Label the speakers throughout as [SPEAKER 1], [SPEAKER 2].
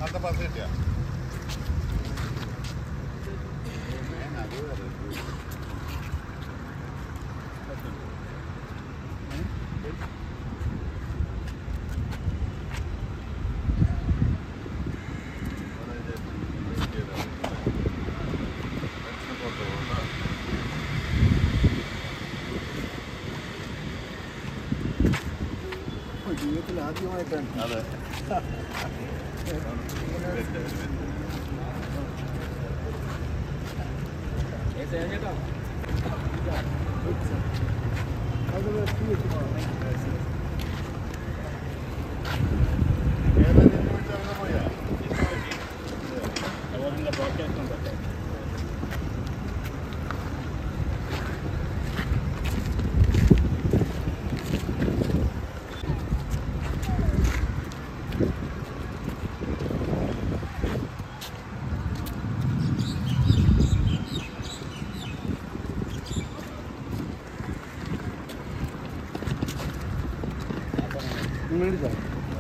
[SPEAKER 1] അടുത്ത പാസ് കിട്ടിയ
[SPEAKER 2] ജീവിതത്തിൽ ആദ്യമായിട്ടാണ്
[SPEAKER 1] അതെ
[SPEAKER 2] മേടിച്ചോ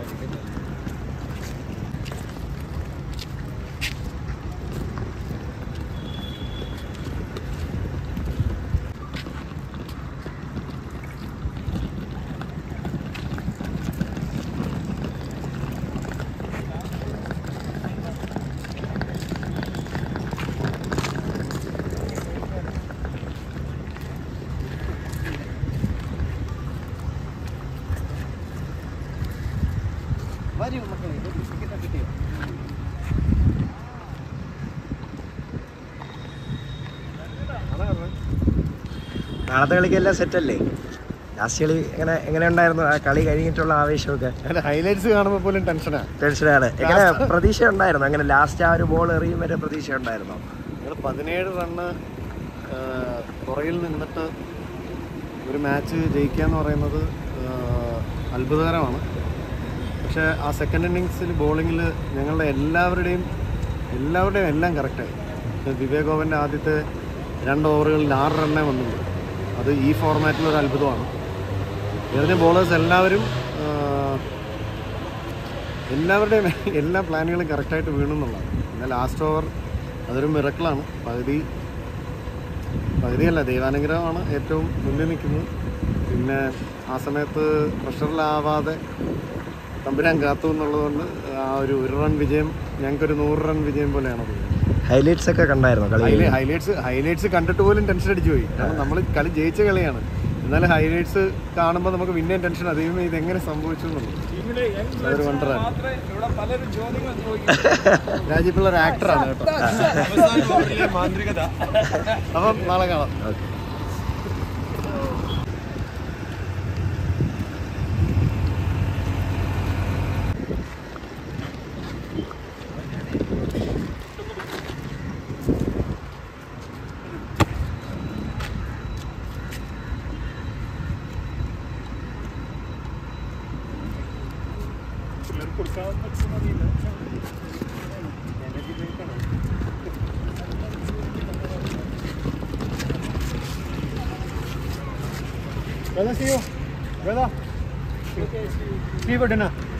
[SPEAKER 2] വരൂ മക്കളെ ഇത് ബിസ്ക്കറ്റ് കിട്ടിയോ
[SPEAKER 3] നാളത്തെ കളിക്കെല്ലാം സെറ്റല്ലേ ലാസ്റ്റ് കളി എങ്ങനെ എങ്ങനെ ഉണ്ടായിരുന്നു ആ കളി കഴിഞ്ഞിട്ടുള്ള ആവേശമൊക്കെ
[SPEAKER 2] ഹൈലൈറ്റ്സ് കാണുമ്പോൾ പോലും ടെൻഷനാണ്
[SPEAKER 3] ടെൻഷനാണ് എങ്ങനെ പ്രതീക്ഷ ഉണ്ടായിരുന്നു അങ്ങനെ ലാസ്റ്റ് ആ ഒരു ബോൾ എറിയും വരെ പ്രതീക്ഷ ഉണ്ടായിരുന്നോ
[SPEAKER 2] ഞങ്ങൾ പതിനേഴ് റണ്ണ് പുറകിൽ നിന്നിട്ട് ഒരു മാച്ച് ജയിക്കുക എന്ന് പറയുന്നത് ആ, അത്ഭുതകരമാണ് പക്ഷേ ആ സെക്കൻഡ് ഇന്നിങ്സിൽ ബോളിങ്ങിൽ ഞങ്ങളുടെ എല്ലാവരുടെയും എല്ലാവരുടെയും എല്ലാം കറക്റ്റായി വിവേക് ഓവൻ്റെ ആദ്യത്തെ രണ്ട് ഓവറുകളിൽ ആറ് റണ്ണേ വന്നുള്ളൂ അത് ഈ ഫോർമാറ്റിൽ ഒരു അത്ഭുതമാണ് എറിഞ്ഞ ബോളേഴ്സ് എല്ലാവരും ആ, എല്ലാവരുടെയും എല്ലാ പ്ലാനുകളും കറക്റ്റായിട്ട് വീണു എന്നുള്ളതാണ് പിന്നെ ലാസ്റ്റ് ഓവർ അതൊരു മിറക്കിളാണ് പകുതി പകുതിയല്ല ദൈവാനുഗ്രഹമാണ് ഏറ്റവും മുന്നിൽ നിൽക്കുന്നത് പിന്നെ ആ സമയത്ത് പ്രഷറിലാവാതെ തമ്പുരാൻ കാത്തു എന്നുള്ളതുകൊണ്ട് ആ ഒരു ഒരു റൺ വിജയം ഞങ്ങൾക്കൊരു നൂറ് റൺ വിജയം പോലെയാണ് തോന്നുന്നത്
[SPEAKER 3] ഹൈലൈറ്റ്സ് ഒക്കെ കണ്ടായിരുന്നു കളി
[SPEAKER 2] ഹൈലൈ ഹൈലൈറ്റ്സ് ഹൈലൈറ്റ്സ് കണ്ടിട്ട് പോലും ടെൻഷൻ അടിച്ചു പോയി കാരണം നമ്മൾ കളി ജയിച്ച കളിയാണ് എന്നാലും ഹൈലൈറ്റ്സ് കാണുമ്പോൾ നമുക്ക് പിന്നെയും ടെൻഷൻ അതേമേ ഇത് എങ്ങനെ സംഭവിച്ചു എന്നുള്ളത് അതൊരു വണ്ടറാണ് രാജീവ് പിള്ള ഒരു ആക്ടറാണ് കേട്ടോ അപ്പം നാളെ കാണാം
[SPEAKER 3] okay
[SPEAKER 2] Brother, see you. Brother. See you for dinner.